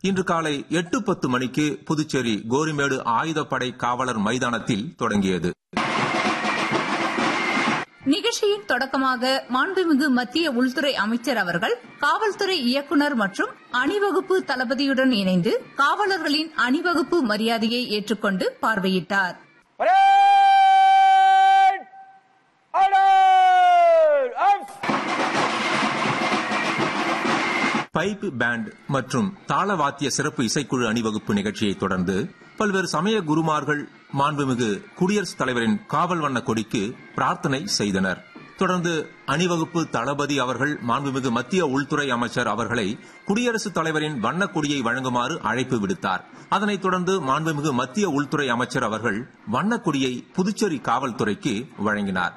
இன்று காலை எட்டு பத்து மணிக்கு புதுச்சேரி கோரிமேடு ஆயுதப்படை காவலர் மைதானத்தில் தொடங்கியது நிகழ்ச்சியின் தொடக்கமாக மாண்புமிகு மத்திய உள்துறை அமைச்சர் அவர்கள் காவல்துறை இயக்குநர் மற்றும் அணிவகுப்பு தளபதியுடன் இணைந்து காவலர்களின் அணிவகுப்பு மரியாதையை ஏற்றுக்கொண்டு பார்வையிட்டார் பைப் பேண்ட் மற்றும் தாளவாத்திய சிறப்பு இசைக்குழு அணிவகுப்பு நிகழ்ச்சியை தொடர்ந்து பல்வேறு சமய குருமார்கள் மாண்புமிகு குடியரசுத் தலைவரின் காவல் வண்ண கொடிக்கு பிரார்த்தனை செய்தனர் தொடர்ந்து அணிவகுப்பு தளபதி அவர்கள் மாண்புமிகு மத்திய உள்துறை அமைச்சர் அவர்களை குடியரசுத் தலைவரின் வண்ணக் கொடியை வழங்குமாறு அழைப்பு விடுத்தார் அதனைத் தொடர்ந்து மாண்புமிகு மத்திய உள்துறை அமைச்சர் அவர்கள் வண்ணக் கொடியை புதுச்சேரி காவல்துறைக்கு வழங்கினார்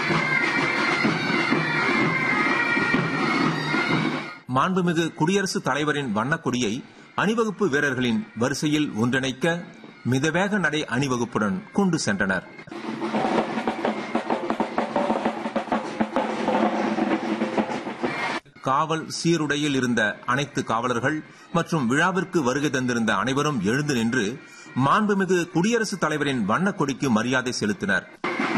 மாண்புமிகு குடியரசுத் தலைவரின் வண்ணக்கொடியை அணிவகுப்பு வீரர்களின் வரிசையில் ஒன்றிணைக்க மிதவேக நடை அணிவகுப்புடன் கொண்டு சென்றனர் காவல் சீருடையில் இருந்த அனைத்து காவலர்கள் மற்றும் விழாவிற்கு வருகை தந்திருந்த அனைவரும் எழுந்து நின்று மாண்புமிகு குடியரசுத் தலைவரின் வண்ணக்கொடிக்கு மரியாதை செலுத்தினர்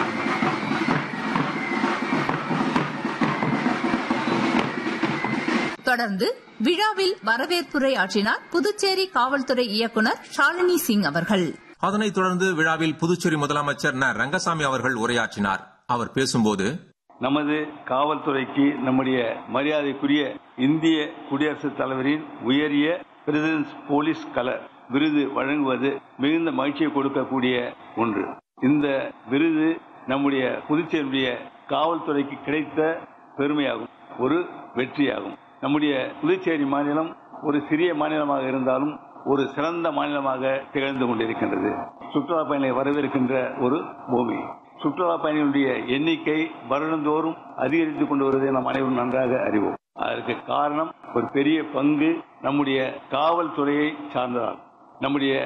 தொடர்ந்து விழாவில் வரவேற்புரை ஆற்றினார் புதுச்சேரி காவல்துறை இயக்குநர் ஷாலினி சிங் அவர்கள் அதனைத் தொடர்ந்து விழாவில் புதுச்சேரி முதலமைச்சர் ந ரங்கசாமி அவர்கள் உரையாற்றினார் அவர் பேசும்போது நமது காவல்துறைக்கு நம்முடைய மரியாதைக்குரிய இந்திய குடியரசுத் தலைவரின் உயரிய பிரசிடென்ட் போலீஸ் கலர் விருது வழங்குவது மிகுந்த மகிழ்ச்சியை கொடுக்கக்கூடிய ஒன்று இந்த விருது நம்முடைய புதுச்சேரியுடைய காவல்துறைக்கு கிடைத்த பெருமையாகும் ஒரு வெற்றியாகும் நம்முடைய புதுச்சேரி மாநிலம் ஒரு சிறிய மாநிலமாக இருந்தாலும் ஒரு சிறந்த மாநிலமாக திகழ்ந்து கொண்டிருக்கின்றது சுற்றுலா பயணிகளை வரவேற்கின்ற ஒரு பூமி சுற்றுலா பயணிகளுடைய எண்ணிக்கை வருடந்தோறும் அதிகரித்துக் கொண்டு வருவதை நாம் அனைவரும் நன்றாக அறிவோம் அதற்கு காரணம் ஒரு பெரிய பங்கு நம்முடைய காவல்துறையை சார்ந்ததால் நம்முடைய